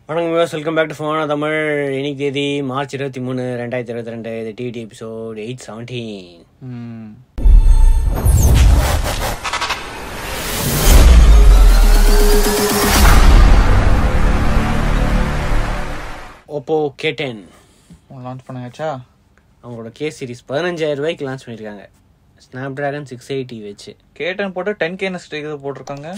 வணக்கம் views welcome back to ஃபோனா தமிழ் இன்னைக்கு தேதி மார்ச் இருபத்தி மூணு ரெண்டாயிரத்தி இருபத்தி ரெண்டு இது டிடி எபிசோட் எயிட் செவன்டீன் ம். ஓப்போ கே டென் லான்ச் பண்ணாச்சா அவங்களோட கே சீரிஸ் பதினஞ்சாயிரம் ரூபாய்க்கு லான்ச் பண்ணியிருக்காங்க ஸ்னாப் டிராகன் சிக்ஸ் எயிட்டி வச்சு கேட்டன் போட்டு டென் கேன ஸ்ட்ரைக் போட்டிருக்காங்க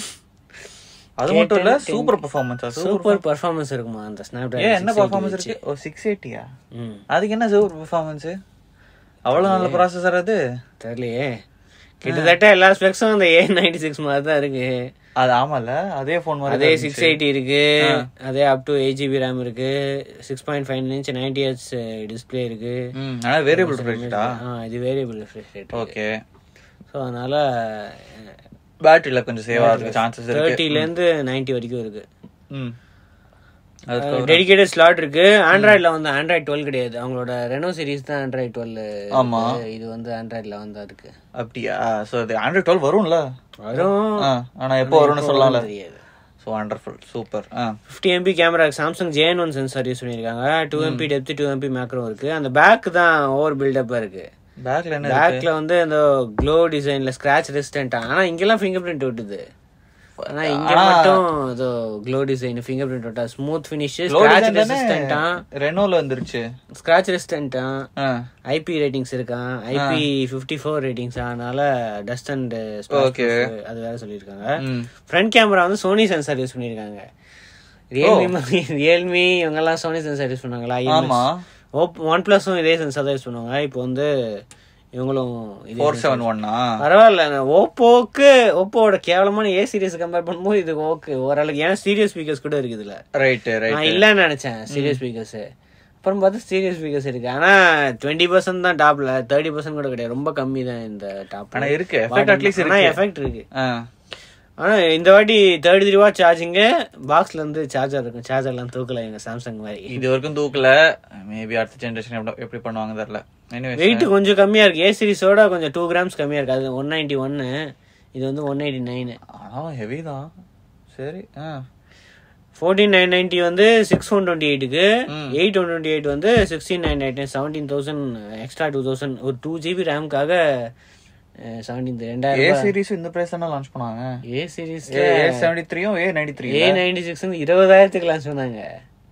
அது மட்டும் இல்ல சூப்பர் பெர்ஃபார்மன்ஸா சூப்பர் பர்ஃபார்மன்ஸ் இருக்குமா அந்த ஸ்னாப் ஏன் என்ன டிராகன் பெர்ஃபார்மன்ஸ் இருக்கு ஓ சிக்ஸ் எயிட்டியா ம் அதுக்கு என்ன சூப்பர் பெர்ஃபார்மன்ஸ் அவ்வளவு நல்ல ப்ராசஸர் அது தெரியலையே கிட்டத்தட்ட எல்லா ஸ்பெக்ஸும் அந்த ஏ நைன்டி சிக்ஸ் மாதிரி தான் இருக்கு அது ஆமால அதே போன் மாதிரி அதே சிக்ஸ் எயிட்டி இருக்கு அதே up to eight GB RAM இருக்கு six point five inch ninety H display இருக்கு ம் ஆனா வேரியபிள் ரேட்டா ஆ இது variable refresh rate okay so அதனால பேட்டரியில கொஞ்சம் சேவ் ஆகிறதுக்கு சான்சஸ் இருக்கு தேர்ட்டிலேருந்து நைன்டி வரைக்கும் இருக்கு ம் அது டெடிகேட்டட் ஸ்லாட் இருக்கு ஆண்ட்ராய்டில் வந்து ஆண்ட்ராய்ட் டுவெல் கிடையாது அவங்களோட ரெனோ சீரிஸ் தான் ஆண்ட்ராய்ட் டுவெல் ஆமா. இது வந்து ஆண்ட்ராய்டில் வந்து இருக்கு அப்படியா சோ அது ஆண்ட்ராய்ட் டுவெல் வரும்ல வரும் ஆ, ஆனா எப்போ வரும்னு சொல்லலாம்ல தெரியாது ஸோ வண்டர்ஃபுல் சூப்பர் ஆ fifty MP camera Samsung JN one sensor use பண்ணியிருக்காங்க two MP depth two MP macro இருக்கு அந்த பேக் தான் ஓவர் பில்டப்பாக இருக்கு பேக்ல என்ன பேக்ல வந்து இந்த க்ளோ டிசைன்ல ஸ்கிராச் ரெசிஸ்டன்ட் ஆனா இங்கெல்லாம் ஃபிங்கர் பிரிண்ட் விட்டுது ஆனா இங்க மட்டும் ஏதோ க்ளோ டிசைன் ஃபிங்கர் பிரிண்ட் விட்டா ஸ்மூத் ஃபினிஷ் ஸ்கிராச் ரெசிஸ்டன்ட்டா ரெனோல வந்துருச்சு ஸ்கிராச் ரெசிஸ்டன்ட்டா ஆ ஐபி ரேட்டிங்ஸ் இருக்கான் ஐபி ஃபிஃப்டி ஃபோர் ரேட்டிங்ஸ் அதனால டஸ்ட் அண்ட் Okay. அது வேற சொல்லியிருக்காங்க ம் ஃப்ரண்ட் கேமரா வந்து சோனி சென்சார் யூஸ் பண்ணியிருக்காங்க ரியல்மி ரியல்மி இவங்கெல்லாம் சோனி சென்சார் யூஸ் பண்ணாங்களா ஆமா ஓப் ஒன் பிளஸும் இதே சென்சார் தான் யூஸ் பண்ணுவாங்க இப்போ வந்து இவங்களும் இதே ஃபோர் செவன் ஒன்னா பரவாயில்ல ஓப்போக்கு ஓப்போவோட கேவலமான ஏ சீரிஸ் கம்பேர் பண்ணும்போது இது ஓகே ஓரளவுக்கு ஏன்னா ஸ்டீரியோ ஸ்பீக்கர்ஸ் கூட இருக்குது இதுல ரைட்டு ரைட் நான் இல்லைன்னு நினைச்சேன் ஸ்டீரியோ ஸ்பீக்கர்ஸ் அப்புறம் பார்த்தா ஸ்டீரியோ ஸ்பீக்கர்ஸ் இருக்கு ஆனா டுவெண்ட்டி பர்சன்ட் தான் டாப்ல தேர்ட்டி பர்சன்ட் கூட கிடையாது ரொம்ப கம்மி தான் இந்த டாப் ஆனா இருக்கு எஃபெக்ட் அட்லீஸ்ட் ஆனா இருக்கு எஃபெக்ட் இருக்கு ஆ ஆனா இந்த வாட்டி தேர்ட்டி த்ரீ வாட் சார்ஜிங்க பாக்ஸ்ல இருந்து சார்ஜர் இருக்கும் சார்ஜர்லாம் தூக்கல எங்க சாம்சங் மாதிரி இது வரைக்கும் தூக்கல மேபி அடுத்த ஜெனரேஷன் எப்படி எப்படி பண்ணுவாங்க தெரியல எனிவே வெயிட் கொஞ்சம் கம்மியா இருக்கு ஏ சீரிஸோட கொஞ்சம் டூ கிராம்ஸ் கம்மியா இருக்கு அது ஒன் நைன்டி ஒன்னு இது வந்து ஒன் எயிட்டி நைனு ஆனாலும் ஹெவி தான் சரி ஆ ஃபோர்டீன் நைன் நைன்டி வந்து சிக்ஸ் ஒன் டுவெண்ட்டி எயிட்டுக்கு ம். எயிட் ஒன் டுவெண்ட்டி எயிட் வந்து sixteen nine ninety seventeen thousand extra two thousand ஒரு டூ ஜிபி ரேம்க்காக செவன்டீன் ஏ ரெண்டாயிரம் சீரிஸ் இந்த பிரைஸ் தானே லான்ச் பண்ணாங்க ஏ சீரிஸ் ஏ செவன்டி த்ரீயும் A ninety three A ninety six வந்து இருபதாயிரத்துக்கு லான்ச் பண்ணாங்க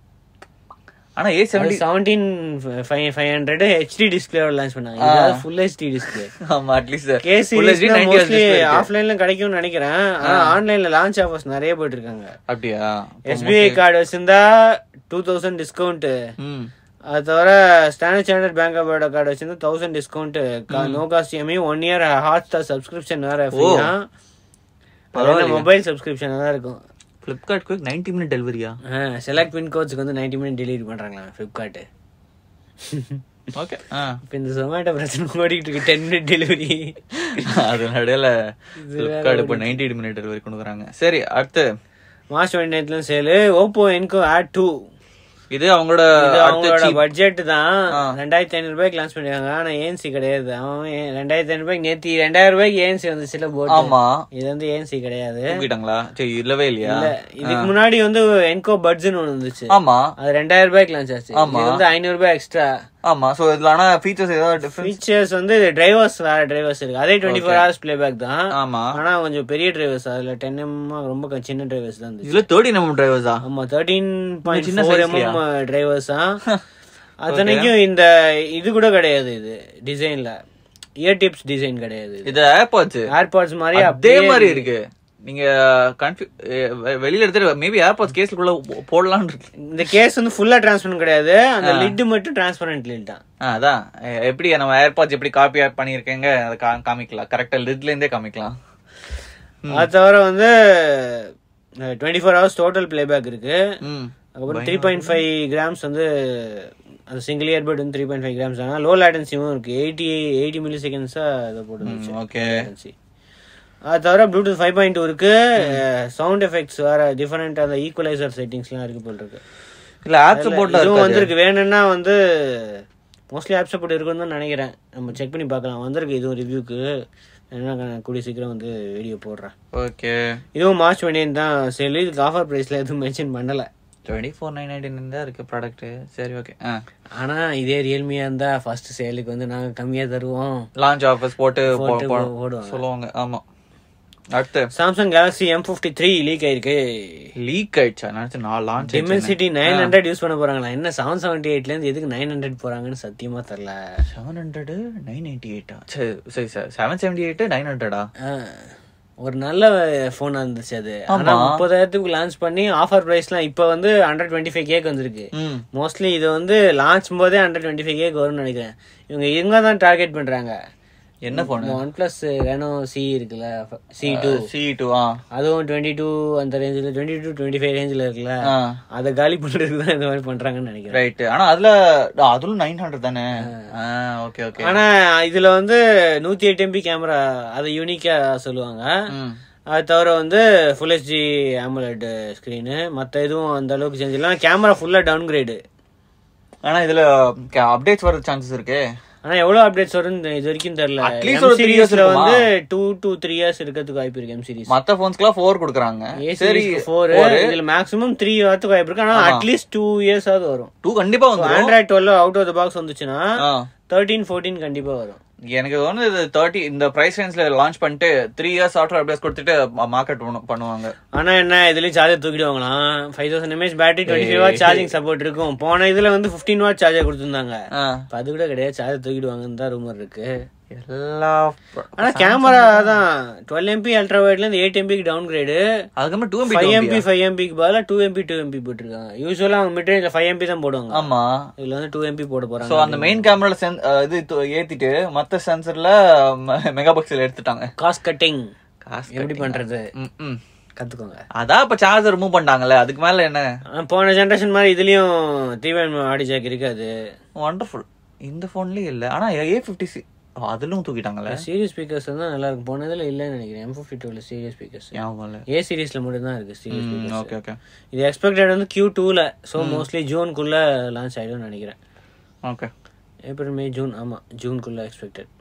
ஆனா A seventy seventeen five five hundred HD டிஸ்பிளேவோட லான்ச் பண்ணாங்க இது ஃபுல் ஹெச்டி டிஸ்பிளே ஆமா அட்லீஸ்ட் கே சீரிஸ் மோஸ்ட்லி ஆஃப்லைன்ல கிடைக்கும்னு நினைக்கிறேன் ஆனா ஆன்லைன்ல லான்ச் ஆஃபர்ஸ் நிறைய போயிட்டு இருக்காங்க அப்படியா எஸ்பிஐ கார்டு வச்சிருந்தா டூ தௌசண்ட் டிஸ்கவுண்ட் ம் அது தவிர standard chartered bank of Baroda card வச்சிருந்தா thousand discount no cost EMI one year Hotstar subscription வேற ஃப்ரீயா மொபைல் சப்ஸ்கிரிப்ஷன் தான் இருக்கும் ஃப்ளிப்கார்ட் குயிக் நைன்டி மினிட் டெலிவரியா செலக்ட் பின் கோட்ஸ்க்கு வந்து நைன்டி மினிட் டெலிவரி பண்றாங்களா ஃபிளிப்கார்ட் ஓகே ஆ இப்போ இந்த சொமேட்டோ பிரச்சனை ஓடிட்டு இருக்கு டென் மினிட் டெலிவரி அது நடுவில் ஃப்ளிப்கார்ட் இப்போ நைன்டி மினிட் டெலிவரி கொண்டு வராங்க சரி அடுத்து மார்ச் டுவெண்ட்டி நைன்த்ல sale Oppo Enco Air two இது அவங்களோட இது அடுத்த அவங்களோட cheap. பட்ஜெட் தான் ஆ. ரெண்டாயிரத்தி ஐநூறு ரூபாய்க்கு லான்ச் பண்ணிருக்காங்க ஆனா ஏஎன்சி கிடையாது அவன் ஏ- ரெண்டாயிரத்தி ஐநூறு ரூபாய்க்கு நேத்தி ரெண்டாயிரம் ரூபாய்க்கு ஏஎன்சி வந்துச்சுல போட்டு ஆமா இது வந்து ஏஎன்சி கிடையாது தூக்கிட்டாங்களா சரி இல்லவே இல்லையா இல்ல இதுக்கு முன்னாடி வந்து என்கோ பட்ஸ்னு ஒண்ணு இருந்துச்சு ஆமா அது ரெண்டாயிரம் ரூபாய்க்கு லான்ச் ஆச்சு இது வந்து ஐநூறு ரூபாய் எக்ஸ்ட்ரா ஆமா சோ இதுல ஆனா ஃபீச்சர்ஸ் ஏதாவது டிஃபரன்ஸ் ஃபீச்சர்ஸ் வந்து டிரைவர்ஸ் வேற டிரைவர்ஸ் இருக்கு அதே twenty four hours playback தான் ஆமா ஆனா கொஞ்சம் பெரிய டிரைவர்ஸ் அதுல டென் எம் ரொம்ப க- சின்ன டிரைவர்ஸ் தான் இருந்துச்சு இதுல தேர்ட்டி நம்ம டிரைவர்ஸா ஆமா தேர்ட்டீன் பாயிண்ட் சின்ன ஃபோர் size எம்எம் டிரைவர்ஸ் தான் அத்தனைக்கும் இந்த இது கூட கிடையாது இது டிசைன்ல இயர் டிப்ஸ் டிசைன் கிடையாது இது இது ஏர்பாட்ஸ் ஏர்பாட்ஸ் மாதிரி அதே அப்படியே மாதிரி இருக்கு நீங்க கன்ஃபியூ வெளியில எடுத்துட்டு மேபி ஏர்பாட்ஸ் கேஸ்க்குள்ள போடலாம்னு இருக்கு இந்த கேஸ் வந்து ஃபுல்லா டிரான்ஸ்பரண்ட் கிடையாது அந்த லிட் மட்டும் டிரான்ஸ்பரண்ட் லிட் தான் ஆ, அதான் எ- எப்படி நம்ம ஏர்பாட்ஸ் எப்படி காப்பி பண்ணிருக்கேங்க அதை கா- காமிக்கலாம் கரெக்டா லிட்ல இருந்தே காமிக்கலாம் அது தவிர வந்து twenty four hours total playback இருக்கு ம் அதுக்கப்புறம் த்ரீ பாயிண்ட் ஃபைவ் கிராம்ஸ் வந்து அது சிங்கிள் இயர்பட் வந்து த்ரீ பாயிண்ட் ஃபைவ் கிராம்ஸ் ஆனால் லோ லேட்டன்சியும் இருக்கு எயிட்டி எயிட்டி மில்லி செகண்ட்ஸாக இதை போட்டு ஓகே latency. அது தவிர ப்ளூடூத் ஃபைவ் பாயிண்ட் டூ இருக்கு சவுண்ட் எஃபெக்ட்ஸ் வேற டிஃபரெண்ட் அந்த ஈக்குவலைசர் செட்டிங்ஸ்லாம் இருக்கு போல் இருக்கு இல்ல ஆப்ஸ் போட்டா இதுவும் வந்திருக்கு வேணும்னா வந்து மோஸ்ட்லி ஆப் சப்போர்ட் இருக்குன்னு தான் நினைக்கிறேன் நம்ம செக் பண்ணி பார்க்கலாம் வந்திருக்கு இதுவும் ரிவ்யூக்கு என்ன நான் கூடிய சீக்கிரம் வந்து வீடியோ போடுறேன் ஓகே இதுவும் மார்ச் டுவெண்ட்டி தான் சேல் இதுக்கு ஆஃபர் ப்ரைஸ்ல எதுவும் மென்ஷன் பண்ணல டுவெண்ட்டி ஃபோர் நைன் நைன்டி தான் இருக்கு ப்ராடக்ட் சரி ஓகே ஆனா இதே ரியல்மியா இருந்தா ஃபர்ஸ்ட் சேலுக்கு வந்து நாங்க கம்மியா தருவோம் லான்ச் ஆஃபர்ஸ் போட்டு போ- போட்டு போ- போடுவாங்க. சொல்லுவாங்க ஆமா அடுத்து Samsung Galaxy M fifty three leak ஆயிருக்கு லீக் ஆயிடுச்சா நினைச்சு நான் launch Dimensity nine hundred use பண்ண போறாங்களா என்ன செவன் செவன்டி எயிட்ல இருந்து எதுக்கு நைன் ஹண்ட்ரட் போறாங்கன்னு சத்தியமா தெரியல செவன் ஹண்ட்ரட் நைன் எயிட்டி எயிட்டா சரி சரி sir seven seventy eight nine ஹண்ட்ரடா ஆ, ஒரு நல்ல போனா இருந்துச்சு அது ஆனா முப்பதாயிரத்துக்கு லான்ச் பண்ணி ஆஃபர் பிரைஸ்லாம் இப்போ வந்து ஹண்ட்ரட் டுவெண்ட்டி ஃபைவ் கேக் வந்திருக்கு ம் மோஸ்ட்லி இது வந்து லான்ச் போதே ஹண்ட்ரட் டுவெண்ட்டி ஃபைவ் கேக் வரும்னு நினைக்கிறேன் இவங்க இவங்க தான் டார்கெட் பண்றாங்க என்ன phone OnePlus Reno C இருக்குல்ல சி டூ சி டூ ஆ அதுவும் டுவெண்ட்டி டூ அந்த ரேஞ்சில் டுவெண்ட்டி டூ டுவெண்ட்டி ஃபைவ் ரேஞ்சில் இருக்குல்ல ஆ அதை காலி பண்றதுக்கு தான் இந்த மாதிரி பண்றாங்கன்னு நினைக்கிறேன் ரைட் ஆனா அதுல அதுல நைன் ஹண்ட்ரட் தானே ஓகே ஓகே ஆனா இதுல வந்து நூத்தி எட்டு எம்பி கேமரா அதை யூனிக்கா சொல்லுவாங்க ம் அது தவிர வந்து ஃபுல் ஹெச்டி AMOLED ஸ்க்ரீனு மற்ற எதுவும் அந்த அளவுக்கு சேஞ்ச் இல்லை கேமரா ஃபுல்லாக டவுன் கிரேடு ஆனா இதுல அப்டேட்ஸ் வர சான்சஸ் இருக்கு ஆனா எவ்வளவு அப்டேட்ஸ் வரும்னு இது வரைக்கும் தெரியல At எம் least ஒரு three years சீரிஸ்ல இருக்குமா? வந்து டூ டு த்ரீ இயர்ஸ் இருக்கிறதுக்கு வாய்ப்பு இருக்கு எம் சீரிஸ் மத்த போன்ஸ்க்குலாம் ஃபோர் கொடுக்குறாங்க ஏ சரி சீரிஸ் ஃபோர் இதுல மேக்ஸிமம் த்ரீ வரதுக்கு வாய்ப்பு இருக்கு ஆனா அட்லீஸ்ட் டூ இயர்ஸ் ஆகுது வரும் டூ கண்டிப்பா வந்துரும் Android twelve out of the box வந்துச்சுன்னா ஆ. தேர்ட்டீன் ஃபோர்டீன் கண்டிப்பா வரும் எனக்கு வந்து இது தேர்ட்டி இந்த பிரைஸ் ரேஞ்ச்ல லான்ச் பண்ணிட்டு த்ரீ இயர்ஸ் சாஃப்ட்வேர் அப்டேட்ஸ் கொடுத்துட்டு மார்க்கெட் பண்ணுவாங்க ஆனா என்ன இதுலயும் சார்ஜர் தூக்கிடுவாங்களாம் five thousand mAh battery twenty five watt charging support இருக்கும் போன இதுல வந்து ஃபிஃப்டீன் வாட் சார்ஜர் கொடுத்துருந்தாங்க ஆ. இப்ப அது கூட கிடையாது சார்ஜர் தூக்கிடுவாங்கன்னு தான் ரூமர் இருக்கு எல்லா ஆனா கேமரா தான் டுவெல் எம்பி அல்ட்ரா வைட்ல இருந்து எயிட் எம்பிக்கு டவுன் கிரேடு அதுக்கப்புறம் two five MP MP five எம்பிக்கு பதிலாக டூ எம்பி டூ எம்பி போட்டிருக்காங்க யூஸ்வலா அவங்க மிட் ரேஞ்சில் ஃபைவ் எம்பி தான் போடுவாங்க ஆமா இதுல வந்து டூ எம்பி போட சோ போறாங்க அந்த மெயின் கேமரால இது து- ஏத்திட்டு மத்த சென்சர்ல மெகா பிக்சல் எடுத்துட்டாங்க காஸ்ட் கட்டிங் காசு எப்படி பண்றது ம், ம். கத்துக்கோங்க அதான் இப்ப சார்ஜர் ரிமூவ் பண்ணிட்டாங்கல்ல அதுக்கு மேல என்ன ஆனா, போன ஜென்ரேஷன் மாதிரி இதுலயும் தீவன் ஆடி ஜாக் இருக்காது வண்டர்ஃபுல் இந்த போன்லயும் இல்ல ஆனா ஏ பிப்டி சி அதிலும் தூக்கிட்டாங்கல்ல சீரியஸ் ஸ்பீக்கர்ஸ் தான் நல்லா இருக்கும் போனதுல இல்லைன்னு நினைக்கிறேன் எம் ஃபிஃப்டி டூல சீரியஸ் ஸ்பீக்கர்ஸ் ஞாபகம் இல்ல ஏ சீரிஸ்ல மட்டும் தான் இருக்கு சீரியஸ் ஸ்பீக்கர்ஸ் ஓகே ஓகே இது எக்ஸ்பெக்டட் வந்து கியூ டூல ஸோ மோஸ்ட்லி ஜூனுக்குள்ள லான்ச் ஆயிடும்னு நினைக்கிறேன் ஓகே ஏப்ரல் மே ஜூன் ஆமா ஜூனுக்குள்ள எக்ஸ்பெக்டட்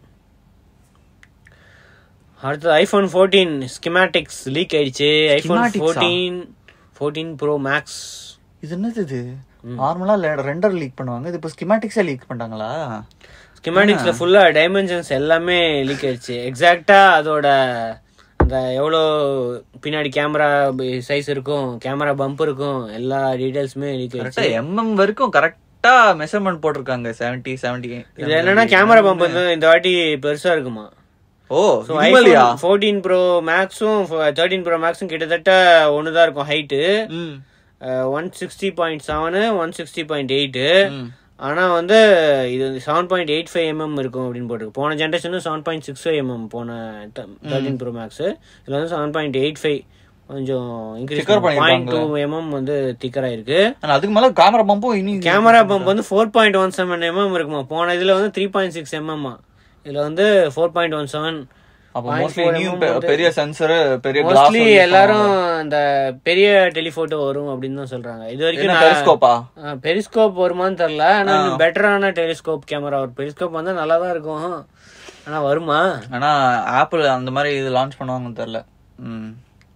அடுத்து ஐபோன் ஃபோர்டீன் ஸ்கிமேட்டிக்ஸ் லீக் ஆயிடுச்சு ஐபோன் Schematics ஆ? ஃபோர்டீன் ஃபோர்டீன் ப்ரோ மேக்ஸ் இது என்னது இது நார்மலா ரெண்டர் லீக் பண்ணுவாங்க இது இப்ப ஸ்கிமேட்டிக்ஸே லீக் பண்ணிட்டாங்களா ஸ்கிமேட்டிக்ஸ்ல ஃபுல்லா டைமென்ஷன்ஸ் எல்லாமே லீக் ஆயிடுச்சு எக்ஸாக்டா அதோட அந்த எவ்வளோ பின்னாடி கேமரா சைஸ் இருக்கும் கேமரா பம்ப் இருக்கும் எல்லா டீடைல்ஸுமே லீக் ஆயிடுச்சு கரெக்டா எம்எம் வரைக்கும் கரெக்டா மெஷர்மெண்ட் போட்டிருக்காங்க செவன்டி செவன்டி இது என்னன்னா கேமரா பம்ப் வந்து இந்த வாட்டி பெருசா இருக்குமா ஓ ஸோ இதுமேலயா? ஐபோன் ஃபோர்டீன் ப்ரோ மேக்ஸும் தேர்ட்டீன் ப்ரோ மேக்ஸும் கிட்டத்தட்ட ஒன்று தான் இருக்கும் ஹைட்டு ம் one sixty point seven one sixty point eight ம். ஆனால் வந்து இது seven point eight five mm இருக்கும் அப்படின்னு போட்டிருக்கு போன generation seven point six five mm போன தேர்ட்டின் ப்ரோ மேக்ஸ் இதில் வந்து செவன் பாயிண்ட் எயிட் ஃபைவ் கொஞ்சம் இன்க்ரீஸ் Thicker பாயிண்ட் பண்ணிருக்காங்க. டூ எம்எம் வந்து திக்கராக இருக்கு ஆனா அதுக்கு மேல கேமரா பம்பும் இனி கேமரா பம்ப் வந்து four point one seven mm இருக்குமா போன இதில் வந்து த்ரீ பாயிண்ட் சிக்ஸ் எம்எம்மா இதில் வந்து ஃபோர் பாயிண்ட் ஒன் செவன் அப்ப மோஸ்ட்லி இனியும் பெ- பெரிய சென்சர் பெரிய மோஸ்ட்லி கிளாஸ் எல்லாரும் அந்த பெரிய டெலிஃபோட்டோ வரும் அப்படின்னு தான் சொல்றாங்க இது வரைக்கும் நான் டெலிஸ்கோப்பா பெரிஸ்கோப் வருமான்னு தெரியல ஆனா இன்னும் பெட்டரான டெலிஸ்கோப் கேமரா ஒரு பெரிஸ்கோப் வந்தா நல்லா தான் இருக்கும் ஆனா வருமா ஆனா ஆப்பிள் அந்த மாதிரி இது லான்ச் பண்ணுவாங்கன்னு தெரியல ம்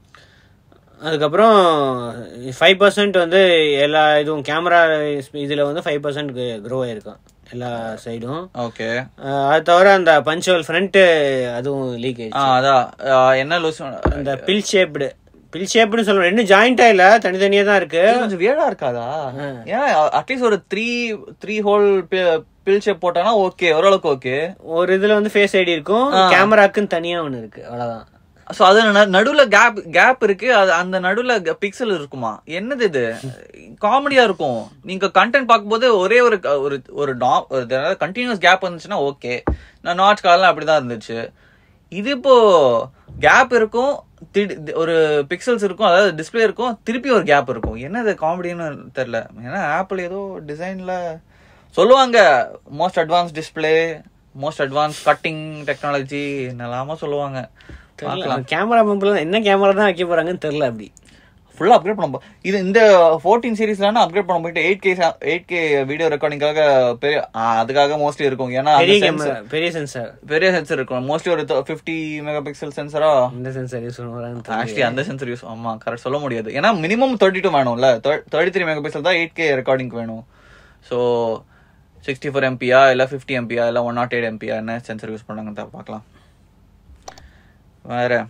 அதுக்கப்புறம் ஃபைவ் பர்சன்ட் வந்து எல்லா இதுவும் கேமரா இதுல வந்து ஃபைவ் பர்சன்ட் க்ரோ ஆயிருக்கும் எல்லா சைடும் ஓகே அது தவிர அந்த பஞ்சுவல் ஃப்ரண்ட் அதுவும் லீக் ஆ ஆயிடுச்சு அதான் ஆ, என்ன லூஸ் அந்த பில் ஷேப்டு பில் ஷேப்னு சொல்றோம் ரெண்டும் ஜாயிண்டா இல்ல தனித்தனியா தான் இருக்கு கொஞ்சம் வியடா இருக்காதா ஏன் அட்லீஸ்ட் ஒரு three three hole pill shape போட்டானா ஓகே ஓரளவுக்கு ஓகே ஒரு இதுல வந்து ஃபேஸ் ஐடி இருக்கும் கேமராக்குன்னு தனியா ஒண்ணு இருக்கு அவ்வளவுதான் சோ அது ந- நடுவுல கேப் கேப் இருக்கு அது அந்த நடுவுல பிக்சல் இருக்குமா என்னது இது காமெடியா இருக்கும் நீங்க கண்டென்ட் பார்க்கும்போது ஒரே ஒரு க- ஒரு ஒரு டா- ஒரு கண்டினியூஸ் கேப் இருந்துச்சுன்னா ஓகே நான் நாட்ச் காலம் அப்படிதான் இருந்துச்சு இது இப்போ கேப் இருக்கும் திடி- தி- ஒரு பிக்சல்ஸ் இருக்கும் அதாவது டிஸ்ப்ளே இருக்கும் திருப்பி ஒரு கேப் இருக்கும் என்னது காமெடின்னு தெரியல ஏன்னா ஆப்பிள் ஏதோ டிசைன்ல சொல்லுவாங்க most advance display most advance cutting technology என்னெல்லாமோ சொல்லுவாங்க தெரியல கேமரா பம்பில் என்ன கேமரா தான் வைக்க போறாங்கன்னு தெரியல அப்படி ஃபுல்லா அப்கிரேட் பண்ண போ- இது இந்த ஃபோர்டீன் சீரீஸ்ல அப்கிரேட் பண்ண போயிட்டு eight K eight K video ரெக்கார்டிங்காக பெரிய ஆ, அதுக்காக மோஸ்ட்லி இருக்கும் ஏன்னா அந்த பெரிய sensor- கேமரா பெரிய சென்சார் பெரிய சென்சர் இருக்கும் மோஸ்ட்லி ஒரு ஃபிஃப்டி மெகா பிக்சல் சென்சரா இந்த சென்சார் யூஸ் பண்ணுவாங்க ஆக்சுவலி அந்த சென்சர் யூஸ் ஆமா கரெக்ட் சொல்ல முடியாது ஏன்னா மினிமம் தேர்ட்டி டூ வேணும்ல தேர்ட்டி த்ரீ மெகா பிக்சல் தான் எயிட் கே ரெக்கார்டிங் வேணும் ஸோ சிக்ஸ்டி ஃபோர் எம்பியா இல்லை ஃபிஃப்டி எம்பியா இல்லை ஒன் நாட் எயிட் எம்பியா என்ன சென்சர் யூஸ் பண்ணாங்கன்னு பார்க்கலாம் வேற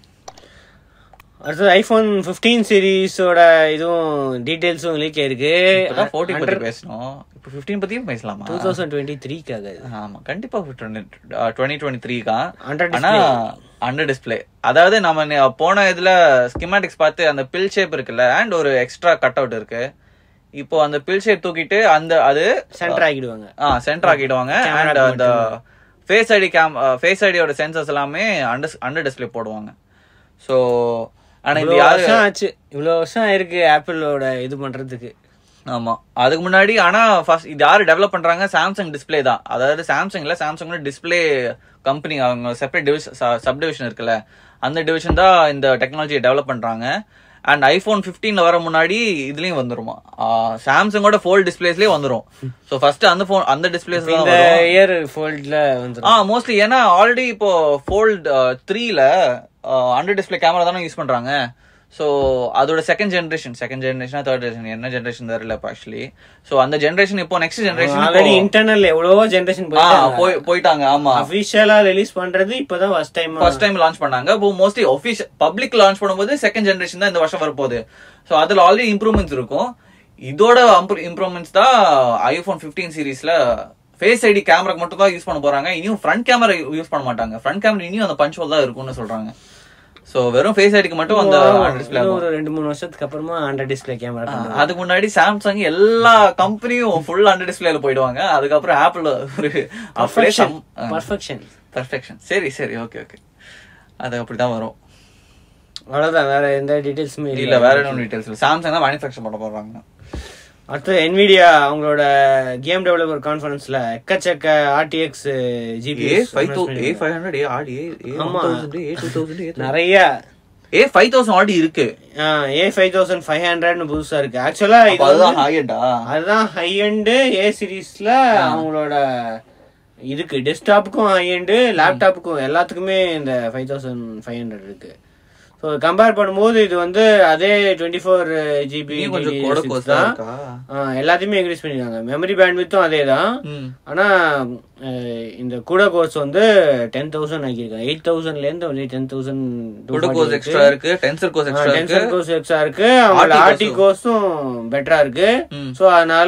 அடுத்தது ஐபோன் 15 சீரிஸோட இதுவும் டீடைல்ஸும் லீக் ஆயிருக்கு இப்பதான் ஃபோர்ட்டி பத்தி பேசணும் இப்போ ஃபிஃப்டீன் பத்தியும் பேசலாமா டூ தௌசண்ட் டுவெண்ட்டி த்ரீக்காக ஆமா கண்டிப்பா டுவெண்ட்டி டுவெண்ட்டி த்ரீ தான் Under ஆனா அண்டர் டிஸ்ப்ளே அதாவது நம்ம நே- போன இதுல ஸ்கிமாட்டிக்ஸ் பார்த்து அந்த பில் ஷேப் இருக்குல்ல அண்ட் ஒரு எக்ஸ்ட்ரா கட் அவுட் இருக்கு இப்போ அந்த பில் ஷேப் தூக்கிட்டு அந்த அது சென்டர் ஆகிடுவாங்க ஆ சென்டர் ஆக்கிடுவாங்க அண்ட் அந்த ஃபேஸ் ஐடி கேம் ஃபேஸ் ஐடியோட சென்சர்ஸ் எல்லாமே அண்டர் அண்டர் டிஸ்ப்ளே போடுவாங்க ஸோ ஆனா இது இவ்வளவு யாரு வருஷம் ஆச்சு இவ்வளவு வருஷம் ஆயிருக்கு ஆப்பிளோட இது பண்றதுக்கு ஆமா அதுக்கு முன்னாடி ஆனா ஃபர்ஸ்ட் இது யாரு டெவலப் பண்றாங்க சாம்சங் டிஸ்ப்ளே தான் அதாவது சாம்சங்ல சாம்சங்ல டிஸ்ப்ளே கம்பெனி அவங்க செப்பரேட் டிவிஷன் சப் டிவிஷன் இருக்குல்ல அந்த டிவிஷன் தான் இந்த டெக்னாலஜியை டெவலப் பண்றாங்க அண்ட் ஐபோன் 15 வர முன்னாடி இதுலயும் வந்துருமா சாம்சங்கோட ஃபோல் டிஸ்பிளேஸ்லயே வந்துரும் சோ ஃபர்ஸ்ட் அந்த போன் அந்த டிஸ்பிளேஸ் தான் இந்த வரும் இயர் ஃபோல்ட்ல வந்துரும் ஆ மோஸ்ட்லி ஏன்னா ஆல்ரெடி இப்போ ஃபோல்ட் த்ரீல அண்டர் டிஸ்பிளே கேமரா தானே யூஸ் பண்றாங்க ஸோ அதோட second generation second generation third generation என்ன ஜென்ரேஷன் தெரியல இப்போ ஆக்சுவலி ஸோ அந்த ஜென்ரேஷன் இப்போ நெக்ஸ்ட் ஜென்ரேஷன் ஆல்ரெடி இன்டர்னல் எவ்வளவோ ஜெனரேஷன் போய் போயிட்டாங்க ஆமா அபிஷியலா ரிலீஸ் பண்றது இப்பதான் first time first time launch பண்ணாங்க இப்போ மோஸ்ட்லி ஒஃபிஷியல் பப்ளிக் லான்ச் பண்ணும்போது செகண்ட் ஜென்ரேஷன் தான் இந்த வருஷம் வரப்போகுது ஸோ அதுல ஆல்ரெடி இம்ப்ரூவ்மெண்ட்ஸ் இருக்கும் இதோட இம்ப்ரூவ்மெண்ட்ஸ் தான் ஐபோன் 15 சீரீஸ்ல ஃபேஸ் ஐடி கேமராக்கு மட்டும் தான் யூஸ் பண்ண போறாங்க இனியும் ஃப்ரண்ட் கேமரா யூஸ் பண்ண மாட்டாங்க ஃப்ரண்ட் கேமரா இனியும் அந்த பஞ்ச் ஹோல் தான் இருக்கும்னு சொல்றாங்க ஸோ வெறும் ஃபேஸ் ஐடிக்கு மட்டும் அந்த டிஸ்பிளே இன்னும் ஒரு ரெண்டு மூணு வருஷத்துக்கு அப்புறமா அண்டர் டிஸ்பிளே கேமரா அதுக்கு முன்னாடி சாம்சங் எல்லா கம்பெனியும் ஃபுல் அண்டர் டிஸ்பிளேல போயிடுவாங்க அதுக்கப்புறம் ஆப்பிள் ஒரு அப்படியே பர்ஃபெக்ஷன் பர்ஃபெக்ஷன் சரி சரி ஓகே ஓகே அது அப்படிதான் வரும் அவ்வளவுதான் வேற எந்த டீடைல்ஸுமே இல்ல இல்ல வேற என்ன டீடைல்ஸ் இல்ல சாம்சங் தான் மேனுஃபேக்சர் பண்ண போறாங்க அடுத்து என்விடியா அவங்களோட கேம் டெவலப்பர் கான்ஃபரன்ஸ்ல எக்கச்சக்க RTX GPU A five thou A five hundred A Ada ஏ ஆமா. தௌசண்ட் ஏ டூ தௌசண்ட் நிறைய ஏ ஃபைவ் தௌசண்ட் ஆடி இருக்கு ஏ ஃபைவ் தௌசண்ட் ஃபைவ் ஹண்ட்ரட்னு புதுசா இருக்கு ஆக்சுவலா அப்ப இது அதுதான் ஹையண்டா அதுதான் ஹை எண்டு ஏ சீரீஸ்ல அவங்களோட இதுக்கு டெஸ்க்டாப்புக்கும் ஹை எண்டு லேப்டாப்புக்கும் எல்லாத்துக்குமே இந்த ஃபைவ் தௌசண்ட் ஃபைவ் ஹண்ட்ரட் இருக்கு ஸோ கம்பேர் பண்ணும்போது இது வந்து அதே டுவெண்ட்டி ஃபோர் ஜிபி நீ கொஞ்சம் கூட கோஸ்டா தான் இருக்கா ஆ, எல்லாத்தையுமே இன்க்ரீஸ் பண்ணிருக்காங்க மெமரி பேண்ட்வித்தும் அதே தான் ம் ஆனா அஹ், இந்த கூட கோர்ஸ் வந்து டென் தௌசண்ட் ஆக்கியிருக்காங்க எயிட் தௌசண்ட்ல இருந்து வந்து ten thousand CUDA cores extra இருக்கு டென்சர் கோர்ஸ் எக்ஸ்ட்ரா இருக்கு டென்சன் கோர்ஸ் எக்ஸ்ட்ரா இருக்கு அவங்களோட RT ஆர்டி கோர்ஸும் பெட்டரா இருக்கு ம். ஸோ அதனால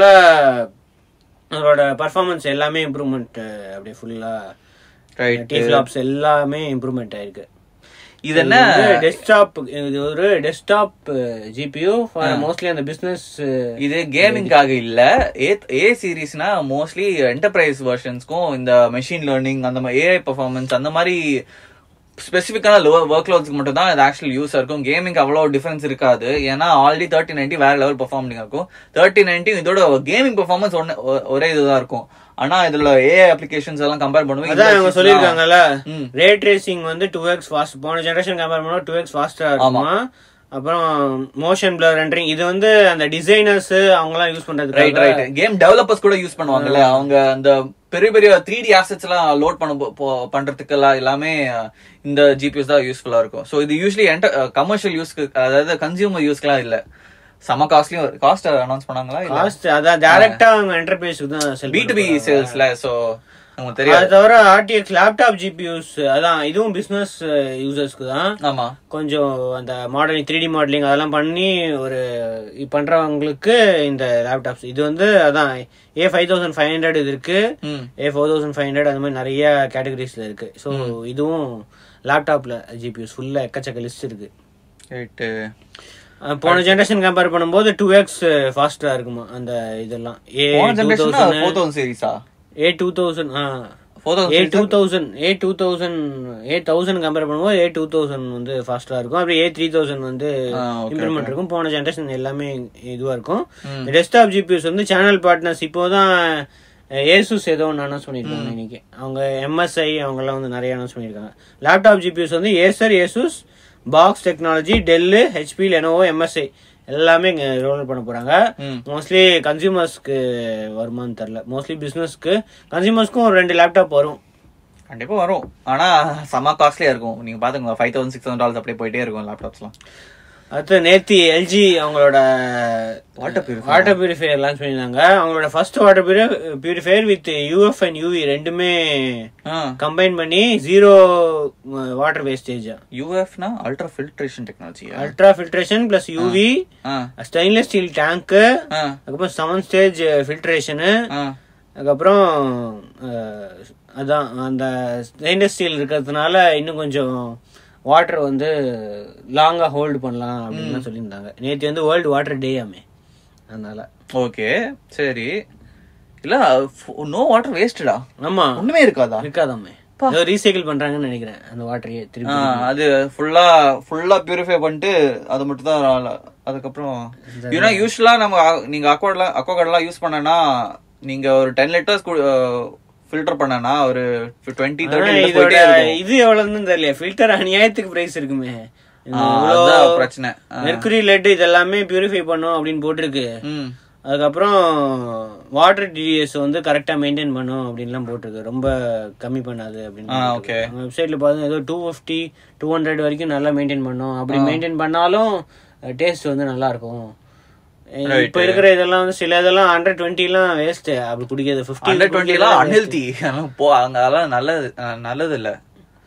அதோட பர்ஃபார்மன்ஸ் எல்லாமே இம்ப்ரூவ்மெண்ட் அப்படியே ஃபுல்லா ரைட் டி ஃபிளாப்ஸ் எல்லாமே இம்ப்ரூவ்மெண்ட் ஆயிருக்கு இது என்ன டெஸ்க்டாப் இது ஒரு டெஸ்க்டாப் ஜிபியூ ஃபார் மோஸ்ட்லி அந்த பிசினஸ் இது கேமிங்காக இல்ல ஏ ஏ சீரிஸ்னா மோஸ்ட்லி என்டர்பிரைஸ் வெர்ஷன்ஸ்க்கும் இந்த மெஷின் லேர்னிங் அந்த மாதிரி ஏஐ பெர்ஃபார்மன்ஸ் அந்த மாதிரி ஸ்பெசிஃபிக்கான லோ ஒர்க் லோட்ஸ்க்கு மட்டும் தான் இது ஆக்சுவல் யூஸ் இருக்கும் கேமிங் அவ்வளோ டிஃபரன்ஸ் இருக்காது ஏன்னா ஆல்ரெடி தேர்ட்டி நைன்டி வேற லெவல் பெர்ஃபார்மிங் இருக்கும் தேர்ட்டி நைன்டி இதோட கேமிங் பெர்ஃபார்மன்ஸ் ஒன்னு ஒரே இதுதான் இருக்கும் ஆனா இதுல ஏஐ அப்ளிகேஷன்ஸ் எல்லாம் கம்பேர் அதான் இவங்க பண்ணுவோம் சொல்லியிருக்காங்கல்ல ம். ரே ட்ரேசிங் வந்து டூ எக்ஸ் ஃபாஸ்ட் போன ஜெனரேஷன் கம்பேர் பண்ணா டூ எக்ஸ் ஃபாஸ்டா இருக்குமா அப்புறம் மோஷன் பிளர் ரெண்டரிங் இது வந்து அந்த டிசைனர்ஸ் அவங்கலாம் யூஸ் ரைட் பண்றதுக்கு ரைட் கேம் டெவலப்பர்ஸ் கூட யூஸ் பண்ணுவாங்கல்ல அவங்க அந்த பெரிய பெரிய த்ரீ டி ஆசெட்ஸ் எல்லாம் லோட் பண்ண போ- போ- பண்றதுக்கு எல்லாம் எல்லாமே அஹ், இந்த ஜிபிஎஸ் தான் யூஸ்ஃபுல்லா இருக்கும் சோ இது யூஸ்வலி கமர்ஷியல் யூஸ்க்கு அதாவது கன்சியூமர் யூஸ்க்குலாம் இல்ல செம காஸ்ட்லியும் காஸ்ட் அனௌன்ஸ் பண்ணாங்களா இல்ல காஸ்ட் அதான் டைரக்டா அவங்க என்டர்பிரைஸ்க்கு தான் செல் பி டு பி சேல்ஸ்ல சோ உங்களுக்கு தெரியாது அது தவிர ஆர்டிஎக்ஸ் லேப்டாப் ஜிபியூஸ் அதான் இதுவும் பிசினஸ் யூசர்ஸ்க்கு தான் ஆமா கொஞ்சம் அந்த மாடலிங் த்ரீ டி மாடலிங் அதெல்லாம் பண்ணி ஒரு இது பண்றவங்களுக்கு இந்த லேப்டாப்ஸ் இது வந்து அதான் A five thousand five hundred இது இருக்கு ம் A four thousand five hundred அந்த மாதிரி நிறைய கேட்டகரிஸ்ல இருக்கு ஸோ இதுவும் லேப்டாப்ல ஜிபியூஸ் ஃபுல்லா எக்கச்சக்க லிஸ்ட் இருக்கு ரைட்டு அஹ் போன ஜெனரேஷன் கம்பேர் பண்ணும்போது டூ எக்ஸ் ஃபாஸ்டா இருக்குமா அந்த இதெல்லாம் ஏ போன two generation thousand four thousand சீரிஸா A two thousand four A thousand two thousand A two thousand A thousand compare பண்ணும்போது ஏ டூ தௌசண்ட் வந்து ஃபாஸ்டா இருக்கும் அப்புறம் ஏ த்ரீ தௌசண்ட் வந்து ஆ, okay, இம்ப்ரூவ்மெண்ட் இருக்கும் போன ஜெனரேஷன் எல்லாமே இதுவா இருக்கும் ம். டெஸ்க்டாப் ஜிபிஎஸ் வந்து சேனல் பார்ட்னர்ஸ் இப்போதான் ஏசுஸ் ஏதோ ஒன்று அனௌன்ஸ் பண்ணியிருக்காங்க இன்னைக்கு அவங்க எம்எஸ்ஐ அவங்கெல்லாம் வந்து நிறைய அனௌன்ஸ் பண்ணியிருக்காங்க லேப்டாப் ஜிபிஎஸ் வந்து Acer Asus Boxx technology Dell HP Lenovo MSI எல்லாமே இங்க ரோல் பண்ண போறாங்க ம். மோஸ்ட்லி கன்சியூமர்ஸ்க்கு வருமான்னு தெரியல மோஸ்ட்லி பிசினஸ்க்கு கன்சியூமர்ஸ்க்கும் ஒரு ரெண்டு லேப்டாப் வரும் கண்டிப்பா வரும் ஆனா செம காஸ்ட்லியா இருக்கும் நீங்க பாத்துக்கோங்க ஃபைவ் தௌசண்ட் சிக்ஸ் டாலர்ஸ் அப்படியே போயிட்டே இருக்கும் லேப்டாப்ஸ்லாம் அடுத்து நேத்தி எல்ஜி அவங்களோட Water purifier. Water purifier launch பண்ணியிருந்தாங்க அவங்களோட first water purifier with UF and UV ரெண்டுமே கம்பைன் பண்ணி ஜீரோ வாட்டர் வேஸ்டேஜ் யூஎஃப்னா அல்ட்ரா ஃபில்ட்ரேஷன் டெக்னாலஜியா ultra filtration plus UV stainless steel டேங்க்கு அதுக்கப்புறம் செவன் ஸ்டேஜ் ஃபில்ட்ரேஷனு அதுக்கப்புறம் அஹ், அதான் அந்த ஸ்டெயின்லெஸ் ஸ்டீல் இருக்கிறதுனால இன்னும் கொஞ்சம் வாட்டர் வந்து லாங்கா ஹோல்டு பண்ணலாம் அப்படின்னு சொல்லியிருந்தாங்க நேற்று வந்து வேர்ல்டு வாட்டர் டேயாமே அதனால ஓகே சரி இல்ல நோ வாட்டர் வேஸ்டடா ஆமா ஒண்ணுமே இருக்காதா இருக்காதாமே ஏதோ ரீசைக்கிள் பண்றாங்கன்னு நினைக்கிறேன் அந்த வாட்டரையே ஆ, திருப்பி அது ஃபுல்லா ஃபுல்லா பியூரிஃபை பண்ணிட்டு அது மட்டும் தான் அதுக்கப்புறம் ஏன்னா யூஸ்வலா நம்ம அ- நீங்க அக்வாட்லாம் அக்வாகார்ட்லாம் யூஸ் பண்ணனா நீங்க ஒரு டென் லிட்டர்ஸ் ஃபில்டர் பண்ணனா ஒரு டுவெண்ட்டி ஆனா தேர்ட்டி இதோட போயிட்டே இருக்கும் இது எவ்வளவுன்னு தெரியல ஃபில்டர் அநியாயத்துக்கு பிரைஸ் இருக்குமே ஆ, அதுதான் பிரச்சனை ஆ. மெர்குரி லெட் இதெல்லாமே பியூரிஃபை பண்ணும் அப்படின்னு போட்டிருக்கு ம் அதுக்கப்புறம் வாட்டர் டிடிஎஸ் வந்து கரெக்டா மெயின்டைன் பண்ணும் அப்படின்லாம் போட்டிருக்கு ரொம்ப கம்மி பண்ணாது ஆ, அப்படின்னு okay. வெப்சைட்ல பார்த்தா ஏதோ டூ ஃபிஃப்டி டூ ஹண்ட்ரட் வரைக்கும் நல்லா மெயின்டைன் பண்ணும் அப்படி மெயின்டைன் பண்ணாலும் டேஸ்ட் வந்து நல்லா இருக்கும் இப்ப இருக்கிற இதெல்லாம் வந்து சில இதெல்லாம் ஹண்ட்ரட் டுவெண்ட்டி எல்லாம் வேஸ்ட் அப்படி குடிக்கிறது ஃபிஃப்டி ஹண்ட்ரட் டுவெண்ட்டிலாம் அன்ஹெல்தி போ அங்க அதெல்லாம் நல்லது அஹ், நல்லது இல்ல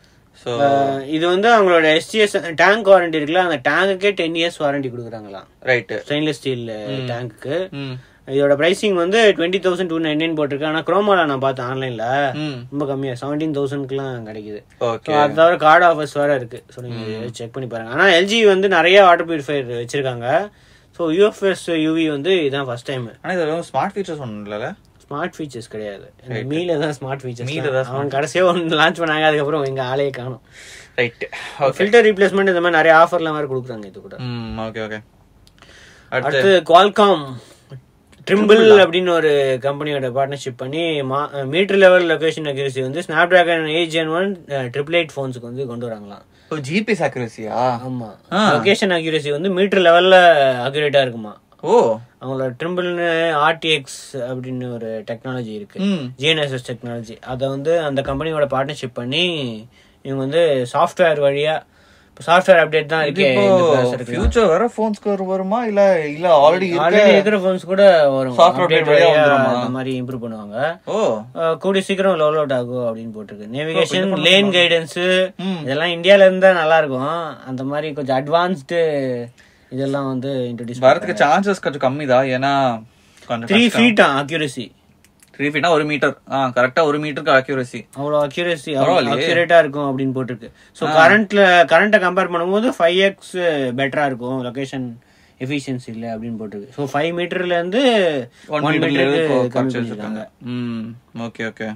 ஸோ ஆஹ் இது வந்து அவங்களோட எஸ்டிஎஸ் டேங்க் வாரண்டி இருக்குல்ல அந்த டேங்குக்கே டென் இயர்ஸ் வாரண்டி கொடுக்குறாங்களாம் ரைட்டு ஸ்டெயின்லெஸ் ஸ்டீல் டேங்க்கு ம் இதோட பிரைசிங் வந்து twenty thousand two nine nine போட்டிருக்கு ஆனா குரோமால நான் பார்த்தேன் ஆன்லைன்ல ம் ரொம்ப கம்மியா செவன்டீன் தௌசண்ட்க்குலாம் கிடைக்குது ஓகே So, அது தவிர கார்டு ஆஃபர்ஸ் வேற இருக்கு ஸோ நீங்க செக் பண்ணி பாருங்க ஆனா எல்ஜி வந்து நிறைய வாட்டர் பியூரிஃபையர் வச்சிருக்காங்க ஸோ யூஎஃப்எஸ் யூவி வந்து இதுதான் ஃபர்ஸ்ட் டைம் ஆனா இது ஸ்மார்ட் ஃபீச்சர்ஸ் ஒன்றும் இல்லைல்ல ஸ்மார்ட் ஃபீச்சர்ஸ் கிடையாது இந்த மீல தான் ஸ்மார்ட் மீல ஃபீச்சர்ஸ் தான் அவன் கடைசியா ஒன்று லான்ச் பண்ணாங்க அதுக்கப்புறம் எங்க ஆளையே காணும் ரைட் ஓகே ஃபில்டர் ரீப்ளேஸ்மெண்ட் இந்த மாதிரி நிறைய ஆஃபர்லாம் வேற கொடுக்குறாங்க இது கூட ம் ஓகே ஓகே அடுத்து அடுத்து குவால்காம் ட்ரிம்பிள் அப்படின்னு ஒரு கம்பெனியோட பார்ட்னர்ஷிப் பண்ணி மீட்டர் லெவல் லொகேஷன் அக்யூரசி வந்து Snapdragon eight gen one triple eight ஃபோன்ஸுக்கு வந்து கொண்டு வராங்களாம் ஓ ஜிபிஎஸ் அக்யூரஸியா ஆமா ஆ. லொகேஷன் அக்யூரசி வந்து மீட்டர் லெவல்ல அக்யூரேட்டா இருக்குமா ஓ அவங்களோட ட்ரிம்பிள்னு ஆர்டிஎக்ஸ் அப்படின்னு ஒரு டெக்னாலஜி இருக்கு ம் ஜிஎன்எஸ்எஸ் டெக்னாலஜி அதை வந்து அந்த கம்பெனியோட பார்ட்னர்ஷிப் பண்ணி இவங்க வந்து சாஃப்ட்வேர் வழியா இப்போ சாஃப்ட்வேர் அப்டேட் தான் இது இருக்கு இப்போ இந்த processor-க்கு. ஃபியூச்சர் வர ஃபோன்ஸ்க்கு வருமா இல்ல இல்ல ஆல்ரெடி இருக்க ஆல்ரெடி இருக்கிற phones கூட வரும் Software Update update வழியா வழியா வந்துருமா? இந்த மாதிரி இம்ப்ரூவ் பண்ணுவாங்க ஓ அஹ் கூடிய சீக்கிரம் லோல் அவுட் ஆகும் அப்படின்னு போட்டிருக்கு நேவிகேஷன் லேன் கைடன்ஸ் ம். இதெல்லாம் இந்தியால இருந்தா நல்லா இருக்கும் அந்த மாதிரி கொஞ்சம் அட்வான்ஸ்டு இதெல்லாம் வந்து இன்ட்ரோடியூஸ் வரதுக்கு சான்சஸ் கொஞ்சம் கம்மி தான் ஏன்னா கொஞ்சம் த்ரீ ஃபீட் அக்யூரசி த்ரீ ஃபீட்னா ஒரு மீட்டர் ஆ கரெக்டா ஒரு மீட்டருக்கு அக்யூரசி அவ்வளோ அக்யூரசி பரவாயில்லையே. அக்யூரேட்டா இருக்கும் அப்படின்னு போட்டிருக்கு ஸோ கரண்ட்ல கரண்ட்டை கம்பேர் பண்ணும்போது ஃபைவ் எக்ஸ் பெட்டரா இருக்கும் லொகேஷன் எஃபிஷியன்சி இல்லை அப்படின்னு போட்டிருக்கு ஸோ ஃபைவ் மீட்டர்ல இருந்து ஒன் ஒன் மீட்டர்ல மீட்டருக்கு கம்மி குறைச்சு பண்ணிருக்காங்க வச்சிருக்காங்க ம் ஓகே ஓகே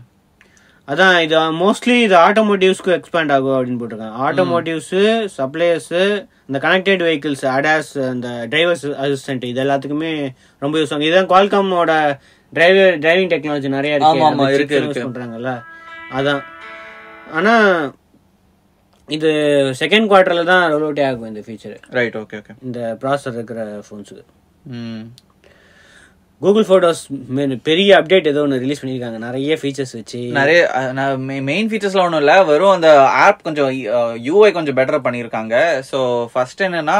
அதான் இது மோஸ்ட்லி இது ஆட்டோமோட்டிவ்ஸ்க்கு எக்ஸ்பேண்ட் ஆகும் அப்படின்னு போட்டிருக்காங்க ஆட்டோமோட்டிவ்ஸ் சப்ளையர்ஸ் இந்த கனெக்டட் வெஹிக்கிள்ஸ் அடாஸ் அந்த டிரைவர்ஸ் அசிஸ்டன்ட் இது எல்லாத்துக்குமே ரொம்ப யூஸ் ஆகும் இதுதான் குவால்காமோட டிரைவர் டிரைவிங் டெக்னாலஜி நிறைய ஆமா, ஆமா, இருக்கு, இருக்கு யூஸ் பண்றாங்கல்ல அதான் ஆனா இது செகண்ட் குவார்டர்ல தான் ரோல் அவுட்டே ஆகும் இந்த ஃபீச்சர் ரைட் ஓகே ஓகே இந்த ப்ராசர் இருக்கிற ஃபோன்ஸுக்கு ம் கூகுள் ஃபோட்டோஸ் பெரிய அப்டேட் ஏதோ ஒன்று ரிலீஸ் பண்ணியிருக்காங்க நிறைய ஃபீச்சர்ஸ் வச்சு நிறைய மெயின் ஃபீச்சர்ஸ்லாம் ஒன்றும் இல்லை வெறும் அந்த ஆப் கொஞ்சம் யூஐ கொஞ்சம் பெட்டர் பண்ணியிருக்காங்க ஸோ ஃபர்ஸ்ட் என்னன்னா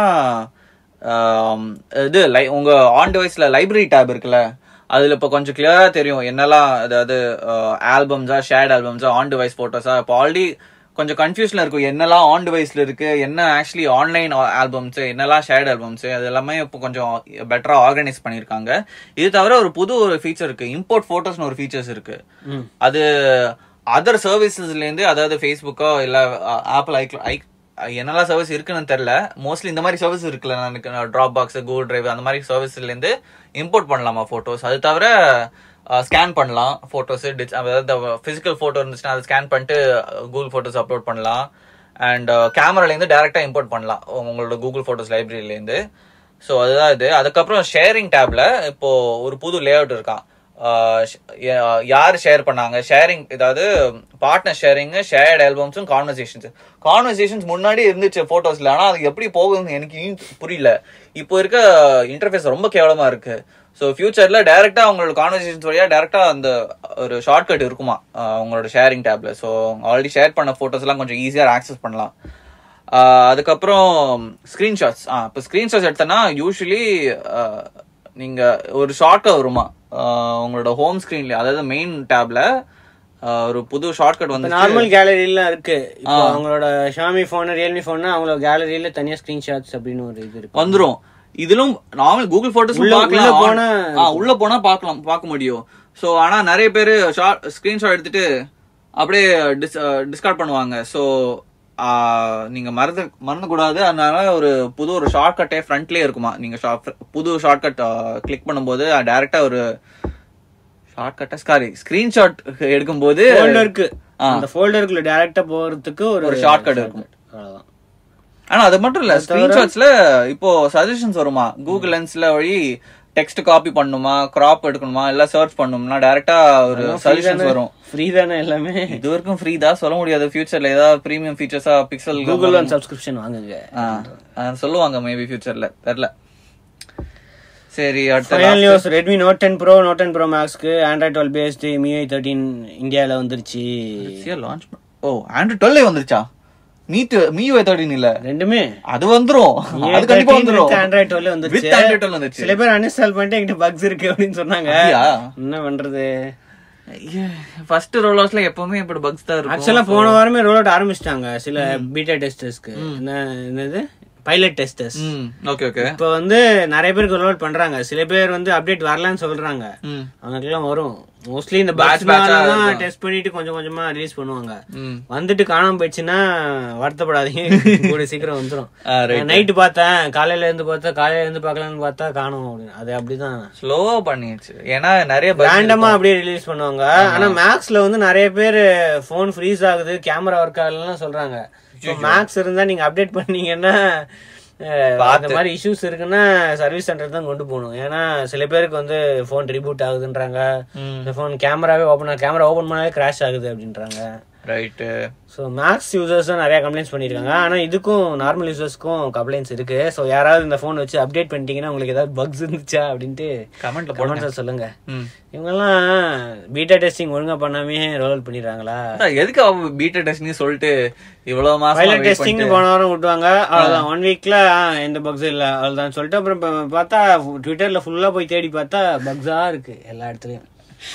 ஆம், இது லை உங்க ஆன் டிவைஸ்ல லைப்ரரி டேப் இருக்குல்ல அதுல இப்போ கொஞ்சம் கிளியரா தெரியும் என்னெல்லாம் அதாவது ஆல்பம்ஸா ஷேர்ட் ஆல்பம்ஸா ஆன் டிவைஸ் போட்டோஸா இப்போ ஆல்ரெடி கொஞ்சம் கன்ஃபியூஷன்ல இருக்கும் என்னெல்லாம் ஆன் டிவைஸ்ல இருக்கு என்ன ஆக்சுவலி ஆன்லைன் ஆல்பம்ஸ் என்னெல்லாம் ஷேர்ட் ஆல்பம்ஸ் அது எல்லாமே இப்போ கொஞ்சம் பெட்டரா ஆர்கனைஸ் பண்ணியிருக்காங்க இது தவிர ஒரு புது ஒரு ஃபீச்சர் இருக்கு இம்போர்ட் போட்டோஸ்னு ஒரு ஃபீச்சர்ஸ் இருக்கு ம் அது அதர் சர்வீசஸ்ல இருந்து அதாவது ஃபேஸ்புக்கோ இல்ல ஆப்பிள் ஐ ஐ என்னெல்லாம் சர்வீஸ் இருக்குன்னு தெரியல மோஸ்ட்லி இந்த மாதிரி சர்வீஸ் இருக்குல்ல எனக்கு ட்ராப் பாக்ஸ் கூகுள் டிரைவ் அந்த மாதிரி சர்வீஸ்ல இருந்து இம்போர்ட் பண்ணலாமா போட்டோஸ் அது தவிர ஸ்கேன் பண்ணலாம் போட்டோஸ் அதாவது பிசிக்கல் போட்டோ இருந்துச்சுன்னா அதை ஸ்கேன் பண்ணிட்டு கூகுள் போட்டோஸ் அப்லோட் பண்ணலாம் அண்ட் கேமராலேருந்து டேரெக்டா இம்போர்ட் பண்ணலாம் உங்களோட கூகுள் போட்டோஸ் லைப்ரரியிலேருந்து ஸோ அதுதான் இது அதுக்கப்புறம் ஷேரிங் டேப்ல இப்போ ஒரு புது லே அவுட் இருக்கான் யார் ஷேர் பண்ணாங்க ஷேரிங் ஏதாவது பார்ட்னர் ஷேரிங் ஷேர்ட் ஆல்பம்ஸும் கான்வர்சேஷன்ஸ் கான்வர்சேஷன்ஸ் முன்னாடி இருந்துச்சு போட்டோஸ்ல ஆனா அது எப்படி போகுதுன்னு எனக்கு இன்னும் புரியல இப்போ இருக்க இன்டர்ஃபேஸ் ரொம்ப கேவலமா இருக்கு ஸோ ஃபியூச்சர்ல டைரக்டா அவங்களோட கான்வர்சேஷன்ஸ் வழியா டைரக்டா அந்த ஒரு ஷார்ட்கட் இருக்குமா ஆஹ் அவங்களோட ஷேரிங் டேப்ல ஸோ ஆல்ரெடி ஷேர் பண்ண போட்டோஸ் எல்லாம் கொஞ்சம் ஈஸியா ஆக்சஸ் பண்ணலாம் ஆஹ் அதுக்கப்புறம் ஸ்கிரீன்ஷாட்ஸ் ஆ இப்போ ஸ்கிரீன்ஷாட்ஸ் எடுத்தனா யூஸ்வலி நீங்க ஒரு ஷார்ட்கட் வருமா ஆஹ் உங்களோட ஹோம் ஸ்கிரீன்ல அதாவது மெயின் டேப்ல ஒரு புது ஷார்ட்கட் வந்து நார்மல் கேலரிலாம் இருக்கு இப்போ அவங்களோட ஷாமி போன் ரியல்மி போன் அவங்களோட கேலரியில தனியா ஸ்கிரீன்ஷாட்ஸ் அப்படின்னு ஒரு இது இருக்கு வந்துரும் இதுலும் நார்மல் கூகுள் போட்டோஸ் உள்ள- பார்க்கலாம் உள்ள போனா ஆ, உள்ள போனா பார்க்கலாம் பார்க்க முடியும் சோ ஆனா நிறைய பேர் ஸ்கிரீன்ஷாட் எடுத்துட்டு அப்படியே டிஸ்கார்ட் பண்ணுவாங்க சோ நீங்க மறந்து மறந்து கூடாது அதனால ஒரு புது ஒரு ஷார்ட்கட்டே ஃப்ரண்ட்லயே இருக்குமா நீங்க short- புது ஷார்ட்கட் கிளிக் பண்ணும்போது டைரக்டா ஒரு ஷார்ட்கட்டா சாரி ஸ்கிரீன்ஷாட் எடுக்கும்போது ஃபோல்டருக்கு அந்த ஃபோல்டருக்குள்ள டைரக்டா போறதுக்கு ஒரு ஒரு shortcut இருக்கும். அவ்வளவுதான் ஆனா அது மட்டும் இல்ல ஸ்கிரீன்ஷாட்ஸ்ல இப்போ சஜஷன்ஸ் வருமா கூகுள் லென்ஸ்ல வழி டெக்ஸ்ட் காப்பி பண்ணுமா கிராப் எடுக்கணுமா இல்ல சர்ச் பண்ணணும்னா டைரக்டா ஒரு சஜஷன்ஸ் வரும் ஃப்ரீ தானே எல்லாமே இது வரைக்கும் ஃப்ரீ தான் சொல்ல முடியாது ஃபியூச்சர்ல ஏதாவது பிரீமியம் ஃபீச்சர்ஸா பிக்சல் கூகுள் ஒன் சப்ஸ்கிரிப்ஷன் வாங்குங்க சொல்லுவாங்க மேபி ஃபியூச்சர்ல தெரியல சரி அடுத்த final news Redmi Note ten Pro Note ten Pro மேக்ஸ்க்கு Android twelve based MIUI thirteen இந்தியாவில் வந்துருச்சு லான்ச் ஓ ஆண்ட்ராய்ட் டுவெல் வந்துருச்சா மீட் மீ தேர்ட்டின் இல்ல ரெண்டுமே அது வந்துரும் அது கண்டிப்பா வந்துரும் ஆண்ட்ராய்ட் டுவெல் வந்துருச்சு வித் ஆண்ட்ராய்ட் டுவெல் வந்துருச்சு சில பேர் அன்இன்ஸ்டால் பண்ணிட்டு என்கிட்ட பக்ஸ் இருக்கு அப்படின்னு சொன்னாங்க அப்படியா? என்ன பண்றது ஃபர்ஸ்ட் ரோல் ஹவுஸ்ல எப்பவுமே இப்படி பக்ஸ் தான் இருக்கும் ஆக்சுவலா போன வாரமே ரோல் அவுட் ஆரம்பிச்சிட்டாங்க சில பீட்டா டெஸ்டர்ஸ்க்கு என்ன என்னது பைலட் டெஸ்டர்ஸ் ம் ஓகே ஓகே இப்போ வந்து நிறைய பேருக்கு ரோல் அவுட் பண்றாங்க சில பேர் வந்து அப்டேட் வரலன்னு சொல்றாங்க ம் அவங்களுக்குலாம் வரும் மோஸ்ட்லி இந்த பேட்ச் batch ஆ தான் டெஸ்ட் பண்ணிட்டு கொஞ்சம் கொஞ்சமா ரிலீஸ் பண்ணுவாங்க ம் வந்துட்டு காணாம போயிடுச்சுன்னா வருத்தப்படாதீங்க கூட சீக்கிரம் வந்துரும் ஆ, right. நைட்டு பார்த்தேன் காலையில இருந்து பார்த்தா காலையில இருந்து பார்க்கலாம்னு பார்த்தா காணும் அப்படின்னு அது அப்படிதான் ஸ்லோவா பண்ணிடுச்சு ஏன்னா நிறைய bugs ரேண்டமா அப்படியே ரிலீஸ் பண்ணுவாங்க ஆனா மேக்ஸ்ல வந்து நிறைய பேர் போன் ஃப்ரீஸ் ஆகுது கேமரா ஒர்க் ஆகலன்னு சொல்றாங்க மேக்ஸ் இருந்தா நீங்க அப்டேட் பண்ணீங்கன்னா அஹ், அந்த மாதிரி இஷ்யூஸ் இருக்குன்னா சர்வீஸ் சென்டர் தான் கொண்டு போகணும் ஏன்னா சில பேருக்கு வந்து போன் ரிபூட் ஆகுதுன்றாங்க ம் இந்த போன் கேமராவே ஓப்பன் கேமரா ஓப்பன் பண்ணாலே கிராஷ் ஆகுது அப்படின்றாங்க ரைட்டு ஸோ மேக்ஸ் யூசர்ஸ் நிறைய கம்ப்ளைண்ட்ஸ் பண்ணியிருக்காங்க ஆனா இதுக்கும் நார்மல் யூசர்ஸ்க்கும் கம்ப்ளைண்ட்ஸ் இருக்கு ஸோ யாராவது இந்த ஃபோன் வச்சு அப்டேட் பண்ணிட்டீங்கன்னா உங்களுக்கு ஏதாவது பக்ஸ் இருந்துச்சா அப்படின்ட்டு கமெண்ட்ல போடுங்க கமெண்ட்ஸ் சொல்லுங்க ம் இவங்கெல்லாம் பீட்டா டெஸ்டிங் ஒழுங்கா பண்ணாமே ரோல் பண்ணிடுறாங்களா அதான் எதுக்கு அவ பீட்டா டெஸ்ட்னு சொல்லிட்டு இவ்வளவு மாசம் பைலட் டெஸ்டிங் போன வாரம் விட்டுவாங்க அவ்வளவுதான் ஒன் வீக்ல எந்த பக்ஸும் இல்ல அவ்வளவுதான் சொல்லிட்டு அப்புறம் இப்ப பார்த்தா ட்விட்டர்ல ஃபுல்லா போய் தேடி பார்த்தா பக்ஸா இருக்கு எல்லா இடத்துலயும்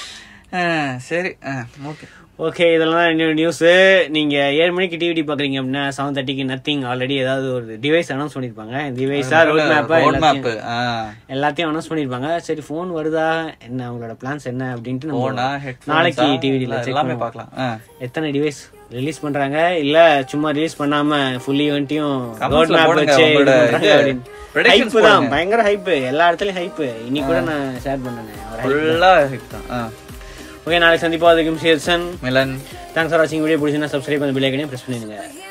சரி ஓகே ஓகே இதெல்லாம் தான் நியூஸ் நீங்க ஏழு மணிக்கு டிவிடி பாக்குறீங்க அப்படின்னா செவன் தேர்ட்டிக்கு நத்திங் ஆல்ரெடி ஏதாவது ஒரு டிவைஸ் அனௌன்ஸ் பண்ணிருப்பாங்க டிவைஸா ரோட் மேப்பா ரோட் மேப் எல்லாத்தையும் அனௌன்ஸ் பண்ணிருப்பாங்க சரி ஃபோன் வருதா என்ன அவங்களோட பிளான்ஸ் என்ன அப்படின்ட்டு நம்ம போனா ஹெட் நாளைக்கு டிவிடில எல்லாமே பார்க்கலாம் ஆ. எத்தனை டிவைஸ் ரிலீஸ் பண்றாங்க இல்ல சும்மா ரிலீஸ் பண்ணாம ஃபுல் ஈவெண்ட்டையும் Comments ரோட் ல மேப் போடுங்க, வச்சு இது உங்களோட பண்றாங்க இது அப்படின்னு predictions ஹைப் தான் போடுங்க. பயங்கர ஹைப் எல்லா இடத்துலயும் ஹைப் இன்னைக்கு கூட நான் ஷேர் பண்ணேன் ஃபுல்லா ஹிட் தான் ஆ. ஓகே நாளைக்கு சந்திப்போம் அதுக்கும் ஷேர்சன் மிலன் தேங்க்ஸ் ஃபார் வாட்சிங் வீடியோ பிடிச்சிருந்தா சப்ஸ்கிரைப் பண்ணி பிள்ளைக்கனே ப்ரெஸ் பண்ணிடுங்க